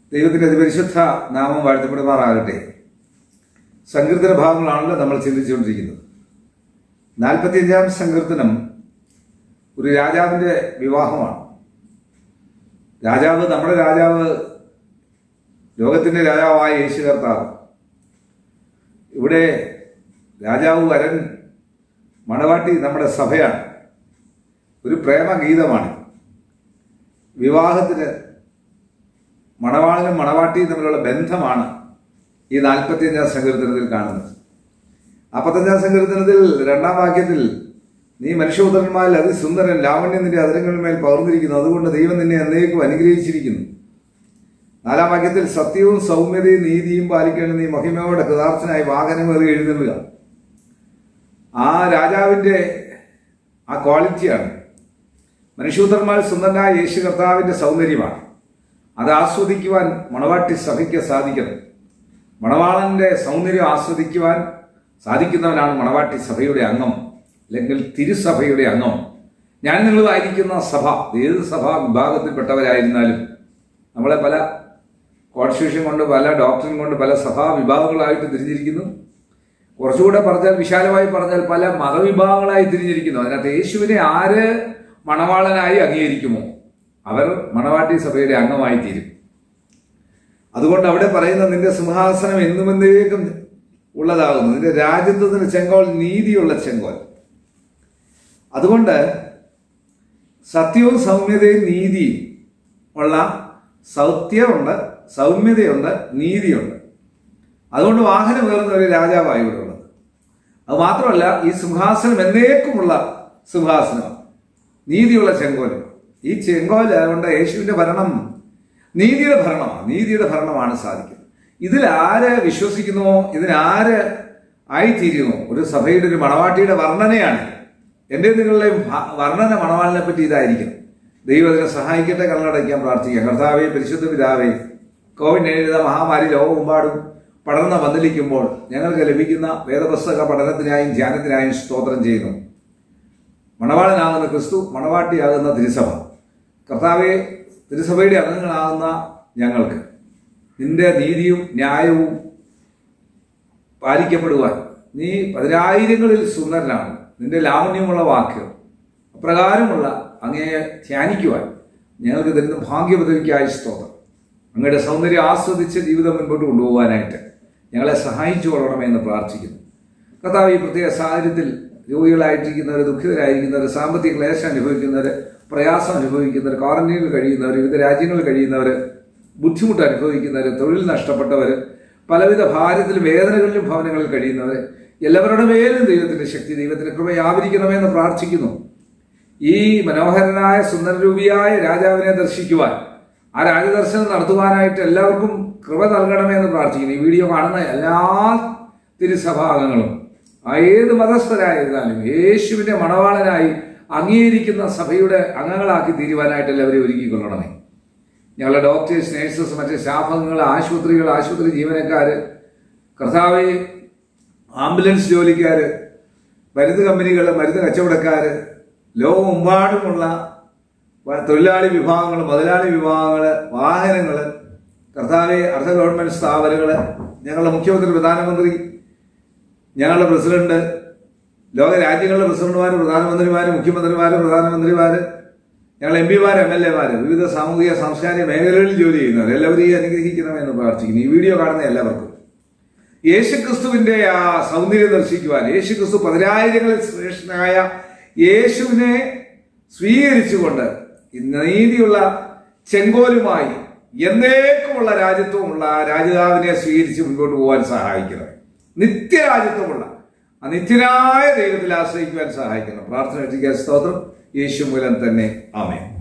ദൈവത്തിന്റെ അതിപരിശുദ്ധ നാമം വാഴ്ത്തപ്പെടുമാറാകട്ടെ സങ്കീർത്തന ഭാഗങ്ങളാണല്ലോ നമ്മൾ ചിന്തിച്ചുകൊണ്ടിരിക്കുന്നത് നാൽപ്പത്തിയഞ്ചാം സങ്കീർത്തനം ഒരു രാജാവിന്റെ വിവാഹമാണ് രാജാവ് നമ്മുടെ രാജാവ് ലോകത്തിന്റെ രാജാവായ യേശു കർത്താവ് ഇവിടെ രാജാവ് വരൻ മണവാട്ടി നമ്മുടെ സഭയാണ് ഒരു പ്രേമഗീതമാണ് വിവാഹത്തിന് മണവാളനും മണവാട്ടിയും തമ്മിലുള്ള ബന്ധമാണ് ഈ നാൽപ്പത്തിയഞ്ചാം സങ്കീർത്തനത്തിൽ കാണുന്നത് നാൽപ്പത്തഞ്ചാം സങ്കീർത്തനത്തിൽ രണ്ടാം വാക്യത്തിൽ നീ മനുഷ്യപുത്രന്മാരിൽ അതിസുന്ദരൻ ലാവണ്യം നിന്റെ അതിരങ്ങളിന്മേൽ പകർന്നിരിക്കുന്നു അതുകൊണ്ട് ദൈവം നിന്നെ എന്നേക്കും അനുഗ്രഹിച്ചിരിക്കുന്നു നാലാം വാക്യത്തിൽ സത്യവും സൗമ്യതയും നീതിയും പാലിക്കേണ്ട നീ മഹിമയോടെ കൃതാർത്ഥനായി വാഹനമേറി എഴുന്നള്ളുക ആ രാജാവിന്റെ ആ ക്വാളിറ്റിയാണ് മനുഷ്യപുത്രന്മാർ സുന്ദരനായ യേശു കർത്താവിന്റെ സൗന്ദര്യമാണ് അത് ആസ്വദിക്കുവാൻ മണവാട്ടി സഭയ്ക്ക് സാധിക്കണം മണവാളന്റെ സൗന്ദര്യം ആസ്വദിക്കുവാൻ സാധിക്കുന്നവനാണ് മണവാട്ടി സഭയുടെ അംഗം അല്ലെങ്കിൽ തിരുസഭയുടെ അംഗം ഞാൻ നിങ്ങളായിരിക്കുന്ന സഭ ഏത് സഭാ വിഭാഗത്തിൽപ്പെട്ടവരായിരുന്നാലും നമ്മളെ പല കോൺസ്റ്റിറ്റ്യൂഷൻ കൊണ്ട് പല ഡോക്ടറിൻ കൊണ്ട് പല സഭാ വിഭാഗങ്ങളായിട്ട് തിരിഞ്ഞിരിക്കുന്നു കുറച്ചുകൂടെ പറഞ്ഞാൽ വിശാലമായി പറഞ്ഞാൽ പല മതവിഭാഗങ്ങളായി തിരിഞ്ഞിരിക്കുന്നു അതിനകത്ത് യേശുവിനെ ആര് മണവാളനായി അംഗീകരിക്കുമോ അവർ മണവാട്ടി സഭയുടെ അംഗമായി തീരും അതുകൊണ്ട് അവിടെ പറയുന്ന നിന്റെ സിംഹാസനം എന്നും എന്നേക്കും ഉള്ളതാകുന്നു നിന്റെ രാജ്യത്വത്തിന് ചെങ്കോൽ നീതിയുള്ള ചെങ്കോൽ അതുകൊണ്ട് സത്യവും സൗമ്യതയും നീതിയും ഉള്ള സൗത്യമുണ്ട് സൗമ്യതയുണ്ട് നീതിയുണ്ട് അതുകൊണ്ട് വാഹനം കയറുന്ന ഒരു രാജാവായി ഇവിടെ ഉള്ളത് അത് മാത്രമല്ല ഈ സിംഹാസനം എന്നേക്കുമുള്ള സിംഹാസനം നീതിയുള്ള ചെങ്കോല് ഈ ചെങ്കോല് കൊണ്ട് യേശുവിന്റെ ഭരണം നീതിയുടെ ഭരണമാണ് നീതിയുടെ ഭരണമാണ് സാധിക്കുന്നത് ഇതിൽ ആര് വിശ്വസിക്കുന്നുവോ ഇതിനാര് ആയിത്തീരുന്നു ഒരു സഭയുടെ ഒരു മണവാട്ടിയുടെ വർണ്ണനയാണ് എൻ്റെ നിങ്ങളുടെയും വർണ്ണന മണവാളിനെ പറ്റി ഇതായിരിക്കും ദൈവം അതിനെ സഹായിക്കട്ടെ കണ്ണടയ്ക്കാൻ പ്രാർത്ഥിക്കാം കർത്താവെ പരിശുദ്ധ പിതാവേ കോവിഡ് നയൻറ്റീൻ മഹാമാരി ലോകമെമ്പാടും പഠനം വന്നിരിക്കുമ്പോൾ ഞങ്ങൾക്ക് ലഭിക്കുന്ന വേദപുസ്തക പഠനത്തിനായും ധ്യാനത്തിനായും സ്തോത്രം ചെയ്യുന്നു മണവാളനാകുന്ന ക്രിസ്തു മണവാട്ടിയാകുന്ന തിരുസഭ കർത്താവെ തിരുസഭയുടെ അംഗങ്ങളാകുന്ന ഞങ്ങൾക്ക് നിന്റെ നീതിയും ന്യായവും പാലിക്കപ്പെടുവാൻ നീ പതിനായിരങ്ങളിൽ സുന്ദരനാണ് നിന്റെ ലാവണ്യമുള്ള വാക്കുകൾ അപ്രകാരമുള്ള അങ്ങയെ ധ്യാനിക്കുവാൻ ഞങ്ങൾക്ക് തരുന്ന ഭാഗ്യപദവിക്കായി സ്തോത്രം അങ്ങയുടെ സൗന്ദര്യം ആസ്വദിച്ച് ജീവിതം മുൻപോട്ട് കൊണ്ടുപോകാനായിട്ട് ഞങ്ങളെ സഹായിച്ചു കൊള്ളണമേ എന്ന് പ്രാർത്ഥിക്കുന്നു കർത്താവ് ഈ പ്രത്യേക സാഹചര്യത്തിൽ രോഗികളായിട്ടിരിക്കുന്നവർ ദുഃഖിതരായിരിക്കുന്നവർ സാമ്പത്തിക ക്ലേശം അനുഭവിക്കുന്നവർ പ്രയാസം അനുഭവിക്കുന്നവർ ക്വാറന്റൈനിൽ കഴിയുന്നവർ വിവിധ രാജ്യങ്ങളിൽ കഴിയുന്നവർ ബുദ്ധിമുട്ട് അനുഭവിക്കുന്നവർ തൊഴിൽ നഷ്ടപ്പെട്ടവർ പലവിധ ഭാരത്തിലും വേദനകളിലും ഭവനങ്ങളിൽ കഴിയുന്നവർ എല്ലാവരുടെ മേലും ദൈവത്തിന്റെ ശക്തി ദൈവത്തിന്റെ കൃപ വ്യാപരിക്കണമെന്ന് പ്രാർത്ഥിക്കുന്നു ഈ മനോഹരനായ സുന്ദരരൂപിയായ രാജാവിനെ ദർശിക്കുവാൻ ആ രാജദർശനം നടത്തുവാനായിട്ട് എല്ലാവർക്കും കൃപ നൽകണമേ എന്ന് പ്രാർത്ഥിക്കുന്നു ഈ വീഡിയോ കാണുന്ന എല്ലാ തിരുസഭാംഗങ്ങളും ആ ഏത് മതസ്ഥരായിരുന്നാലും യേശുവിന്റെ മണവാളനായി അംഗീകരിക്കുന്ന സഭയുടെ അംഗങ്ങളാക്കി തീരുവാനായിട്ട് എല്ലാവരെയും ഒരുക്കിക്കൊള്ളണമേ ഞങ്ങളുടെ ഡോക്ടേഴ്സ് നേഴ്സസ് മറ്റ് സ്റ്റാഫംഗങ്ങൾ ആശുപത്രികൾ ആശുപത്രി ജീവനക്കാര് കർത്താവ് ആംബുലൻസ് ജോലിക്കാര് മരുന്ന് കമ്പനികൾ മരുന്ന് കച്ചവടക്കാര് ലോകമെമ്പാടുമുള്ള തൊഴിലാളി വിഭാഗങ്ങൾ മുതലാളി വിഭാഗങ്ങൾ വാഹനങ്ങൾ കർത്താവെ അർദ്ധ ഗവൺമെന്റ് സ്ഥാപനങ്ങൾ ഞങ്ങളുടെ മുഖ്യമന്ത്രി പ്രധാനമന്ത്രി ഞങ്ങളുടെ പ്രസിഡന്റ് ലോക രാജ്യങ്ങളിലെ പ്രസിഡന്റുമാർ പ്രധാനമന്ത്രിമാർ മുഖ്യമന്ത്രിമാർ പ്രധാനമന്ത്രിമാർ ഞങ്ങൾ എം പിമാർ എം എൽ എമാർ വിവിധ സാമൂഹിക സാംസ്കാരിക മേഖലകളിൽ ജോലി ചെയ്യുന്നവർ എല്ലാവരെയും അനുഗ്രഹിക്കണമെന്ന് പ്രാർത്ഥിക്കുന്നു ഈ വീഡിയോ കാണുന്ന എല്ലാവർക്കും യേശുക്രിസ്തുവിന്റെ ആ സൗന്ദര്യം ദർശിക്കുവാൻ യേശുക്രിസ്തു പതിനായിരങ്ങളിൽ ശ്രേഷ്ഠനായ യേശുവിനെ സ്വീകരിച്ചുകൊണ്ട് നീതിയുള്ള ചെങ്കോലുമായി എന്നേക്കുമുള്ള രാജ്യത്വമുള്ള ആ രാജാവിനെ സ്വീകരിച്ച് മുൻപോട്ട് പോകാൻ സഹായിക്കണം നിത്യരാജ്യത്വമുള്ള ആ നിത്യനായ ദൈവത്തിൽ ആശ്രയിക്കുവാൻ സഹായിക്കണം പ്രാർത്ഥന സ്തോത്രം യേശു മൂലം തന്നെ ആമേ